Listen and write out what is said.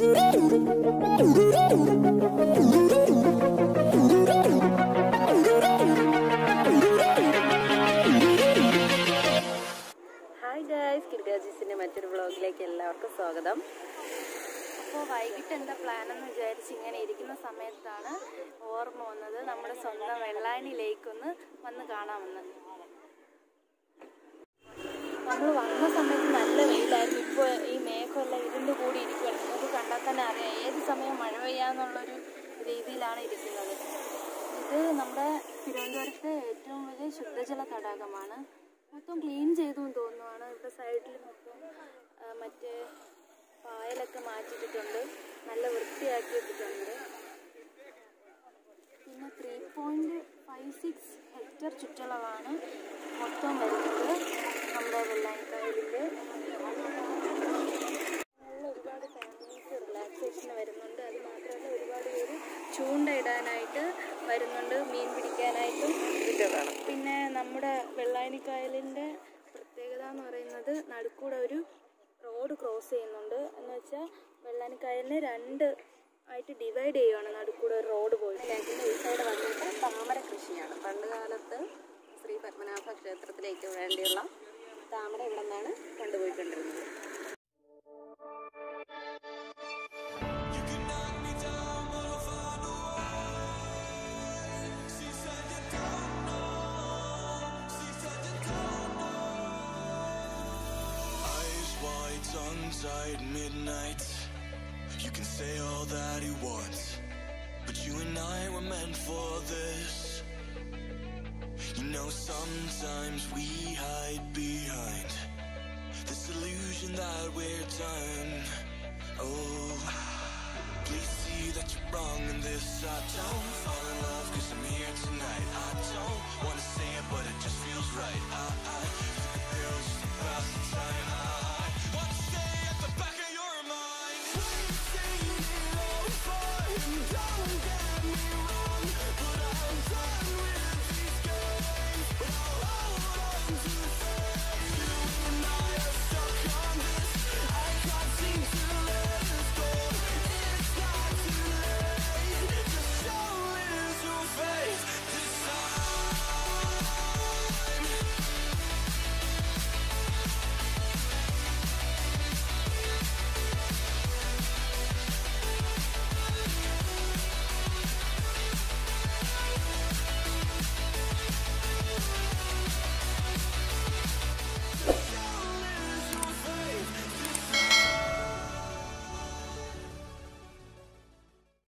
Hi guys കിർഗാജീസിന്റെ മറ്റൊരു വ്ളോഗിലേക്ക് എല്ലാവർക്കും സ്വാഗതം അപ്പോൾ വൈകിട്ട് എന്താ പ്ലാൻ എന്ന് വിചാരിച്ച് ഇങ്ങനെ ഇരിക്കുന്ന സമയത്താണ് ഓർമ്മ വന്നത് നമ്മുടെ സ്വന്തം വെള്ളായണി ലേക്ക് ഒന്ന് വന്ന് കാണാമെന്ന് നമ്മൾ വന്ന സമയത്ത് നല്ല വെയിലായിരുന്നു ഇപ്പോൾ ഈ മേഘമെല്ലാം ഇരുണ്ട് കൂടി ഇരിക്കുകയാണ് നിങ്ങൾക്ക് കണ്ടാൽ തന്നെ അറിയാം ഏത് സമയം മഴ പെയ്യാന്നുള്ളൊരു രീതിയിലാണ് ഇരിക്കുന്നത് ഇത് നമ്മുടെ തിരുവനന്തപുരത്തെ ഏറ്റവും വലിയ ശുദ്ധജല തടാകമാണ് മൊത്തം ക്ലീൻ ചെയ്തു എന്ന് തോന്നുവാണ് ഇവിടെ സൈഡിൽ മൊത്തം ആ, മറ്റേ പായലൊക്കെ മാറ്റിയിട്ടിട്ടുണ്ട് നല്ല വൃത്തിയാക്കിയിട്ടിട്ടുണ്ട് പിന്നെ three point five six hectare ചുറ്റളവാണ് മൊത്തം വരുന്നത് നമ്മുടെ വെള്ളാനിക്കായലിൻ്റെ നല്ല ഒരുപാട് ഫാമിലീസ് റിലാക്സേഷന് വരുന്നുണ്ട് അത് മാത്രമല്ല ഒരുപാട് പേര് ചൂണ്ടയിടാനായിട്ട് വരുന്നുണ്ട് മീൻ പിടിക്കാനായിട്ടും പിന്നെ നമ്മുടെ വെള്ളാനിക്കായലിൻ്റെ പ്രത്യേകത എന്ന് പറയുന്നത് നടുക്കൂടെ ഒരു റോഡ് ക്രോസ് ചെയ്യുന്നുണ്ട് എന്ന് വെച്ചാൽ വെള്ളാനിക്കായലിനെ രണ്ട് ആയിട്ട് ഡിവൈഡ് ചെയ്യുവാണ് നടുക്കൂടെ ഒരു റോഡ് പോയിട്ട് ലേക്കിന്റെ ഈ സൈഡ് വന്നിട്ട് താമര കൃഷിയാണ് പണ്ട് കാലത്ത് ശ്രീ പത്മനാഭ ക്ഷേത്രത്തിലേക്ക് വേണ്ടിയുള്ള താമര ഇവിടെ നിന്നാണ് കൊണ്ടുപോയിക്കൊണ്ടിരുന്നത് Eyes wide, tongue tied, midnight. You can say all that you want, but you and I were meant for this. You know, sometimes we hide behind this illusion that we're done. Oh, please see that you're wrong in this. I don't fall in love, cause I'm here tonight. I